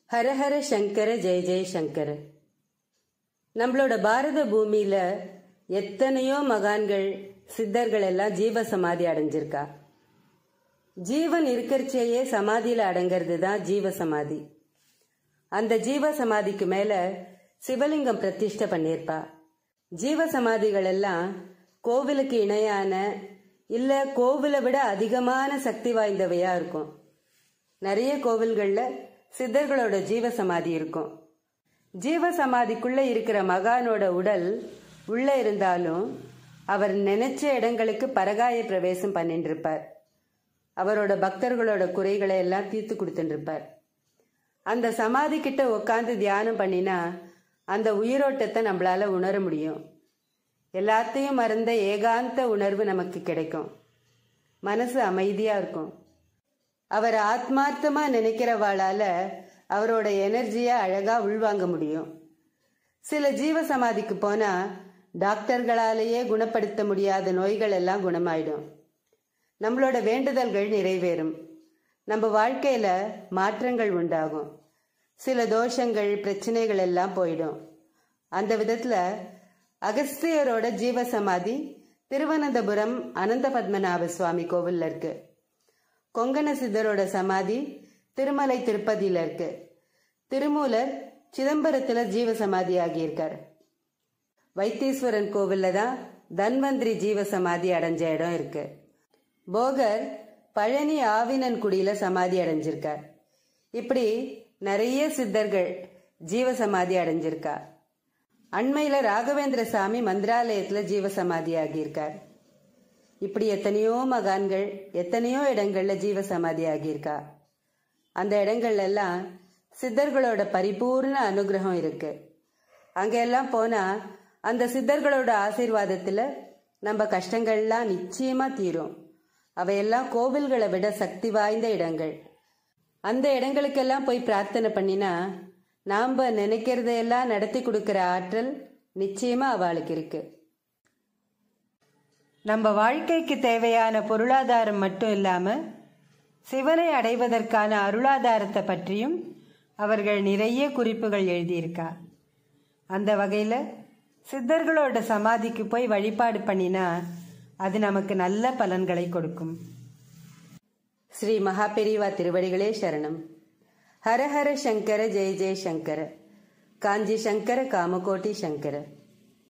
ஹரஹர சங்கர ஜெய ஜெய சங்கர நம்மளோட பாரத பூமியில எத்தனையோ மகான்கள் சித்தர்கள் எல்லாம் ஜீவ சமாதி அடைஞ்சிருக்கா ஜீவன் இருக்கிறச்சேயே சமாதியில அடங்கிறது தான் ஜீவ சமாதி அந்த ஜீவ சமாதிக்கு மேல சிவலிங்கம் பிரதிஷ்டை பண்ணியிருப்பா ஜீவ சமாதிகள் எல்லாம் கோவிலுக்கு இணையான இல்ல கோவிலை விட அதிகமான சக்தி வாய்ந்தவையா இருக்கும் நிறைய கோவில்கள்ல சித்தர்களோட ஜீவ சமாதி இருக்கும் ஜீவ சமாதிக்குள்ள இருக்கிற மகானோட உடல் உள்ள இருந்தாலும் அவர் நினைச்ச இடங்களுக்கு பரகாய பிரவேசம் பண்ணிட்டு இருப்பார் அவரோட பக்தர்களோட குறைகளை எல்லாம் தீர்த்து கொடுத்துட்டு இருப்பார் அந்த சமாதி கிட்ட உட்காந்து தியானம் பண்ணினா அந்த உயிரோட்டத்தை நம்மளால உணர முடியும் எல்லாத்தையும் மறந்த ஏகாந்த உணர்வு நமக்கு கிடைக்கும் மனசு அமைதியா இருக்கும் அவர் ஆத்மார்த்தமா நினைக்கிறவாளால அவரோட எனர்ஜியை அழகா உள்வாங்க முடியும் சில ஜீவ சமாதிக்கு போனா டாக்டர்களாலேயே குணப்படுத்த முடியாத நோய்கள் எல்லாம் குணமாயிடும் நம்மளோட வேண்டுதல்கள் நிறைவேறும் நம்ம வாழ்க்கையில மாற்றங்கள் உண்டாகும் சில தோஷங்கள் பிரச்சனைகள் எல்லாம் போயிடும் அந்த விதத்துல அகஸ்தியரோட ஜீவ சமாதி திருவனந்தபுரம் அனந்த பத்மநாப சுவாமி கோவில்ல இருக்கு கொங்கண சித்தரோட சமாதி திருமலை திருப்பதியில இருக்கு திருமூலர் சிதம்பரத்துல ஜீவ சமாதி ஆகியிருக்கார் வைத்தீஸ்வரன் கோவில்ல தான் தன்வந்திரி ஜீவ சமாதி அடைஞ்ச இடம் இருக்கு போகர் பழனி ஆவினன்குடியில சமாதி அடைஞ்சிருக்கார் இப்படி நிறைய சித்தர்கள் ஜீவ சமாதி அடைஞ்சிருக்கா அண்மையில ராகவேந்திர சாமி மந்திராலயத்துல ஜீவ சமாதி ஆகியிருக்கார் இப்படி எத்தனையோ மகான்கள் எத்தனையோ இடங்கள்ல ஜீவ சமாதி ஆகியிருக்கா அந்த இடங்கள்ல எல்லாம் சித்தர்களோட பரிபூர்ண அனுகிரகம் இருக்கு அங்கெல்லாம் போனா அந்த சித்தர்களோட ஆசீர்வாதத்துல நம்ம கஷ்டங்கள்லாம் நிச்சயமா தீரும் அவையெல்லாம் கோவில்களை விட சக்தி வாய்ந்த இடங்கள் அந்த இடங்களுக்கெல்லாம் போய் பிரார்த்தனை பண்ணினா நாம நினைக்கிறதையெல்லாம் நடத்தி கொடுக்கிற ஆற்றல் நிச்சயமா அவளுக்கு இருக்கு நம்ம வாழ்க்கைக்கு தேவையான பொருளாதாரம் மட்டும் இல்லாம சிவனை அடைவதற்கான அருளாதாரத்தை பற்றியும் அவர்கள் நிறைய குறிப்புகள் எழுதியிருக்கா அந்த வகையில் சித்தர்களோட சமாதிக்கு போய் வழிபாடு பண்ணினா அது நமக்கு நல்ல பலன்களை கொடுக்கும் ஸ்ரீ மகாபெரிவா திருவடிகளே சரணம் ஹரஹர சங்கர ஜெய ஜெய சங்கர காஞ்சி சங்கர காமகோட்டி சங்கர